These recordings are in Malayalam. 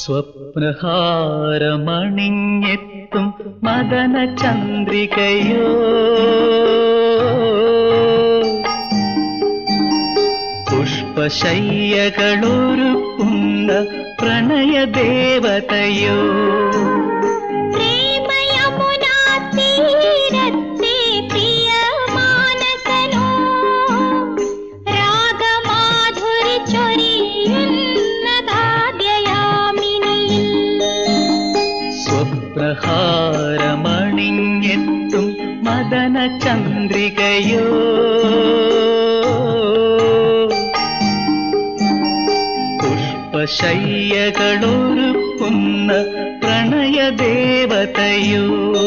സ്വപ്നഹാരമണിഞ്ഞെത്തും മദന ചന്ദ്രികയോ പുഷ്പശയ്യകളൊരുക്കുന്ന പ്രണയദേവതയോ പ്രേമയമുനാ തീരത്തെ പ്രിയ മാനസനോ രാഗമാധുരി ചൊരിയുന്നതാദ്യയാമിനിയിൽ സ്വപ്നഹാരമണിഞ്ഞെത്തും മദന ചന്ദ്രികയോ പുഷ്പശയ്യകളൊരുക്കുന്ന പ്രണയദേവതയോ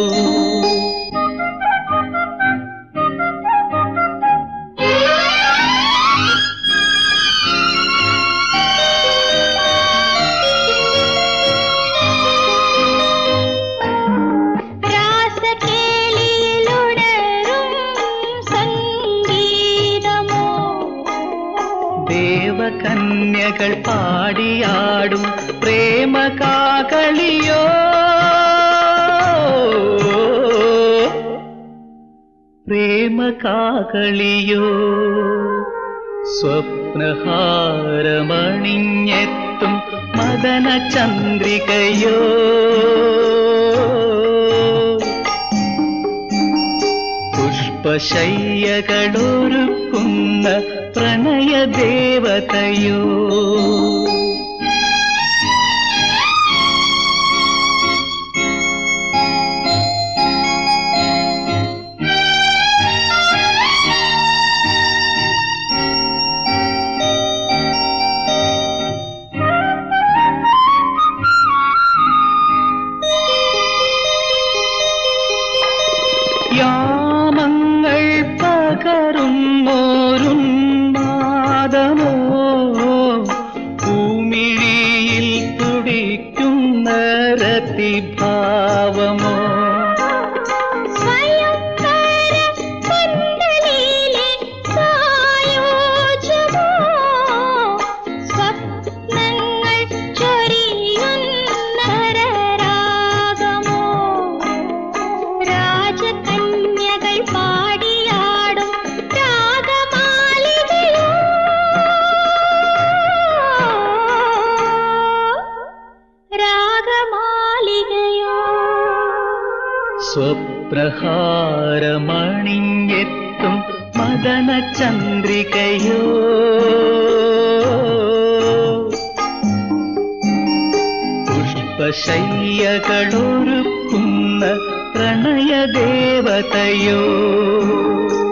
രാസകേളിയിലുണരും സംഗീതമോ ദേവകന്യകൾ പാടിയാടും പ്രേമകാകളിയോ പ്രേമകാകളിയോ സ്വപ്നഹാരമണിഞ്ഞെത്തും മദന ചന്ദ്രികയോ പുഷ്പശയ്യകളൊരുക്കുന്ന പ്രണയദേവതയോ യാമങ്ങൾ പകരുന്നോരുന്മാദമോ ഭൂമിഴിയിൽ തുടിക്കുന്ന രതിഭാവമോ സ്വയംവര പന്തലിലെ സായോജ്യമോ സ്വപ്നങ്ങൾ ചൊരിയുന്ന രാഗമോ രാജകന്യകൾ പാടിയാടും രാഗമാലികയോ രാഗമാലികയോ സ്വപ്നഹാരമണിഞ്ഞെത്തും മദന ചന്ദ്രികയോ പുഷ്പശയ്യകളൊരുക്കുന്ന പ്രണയദേവതയോ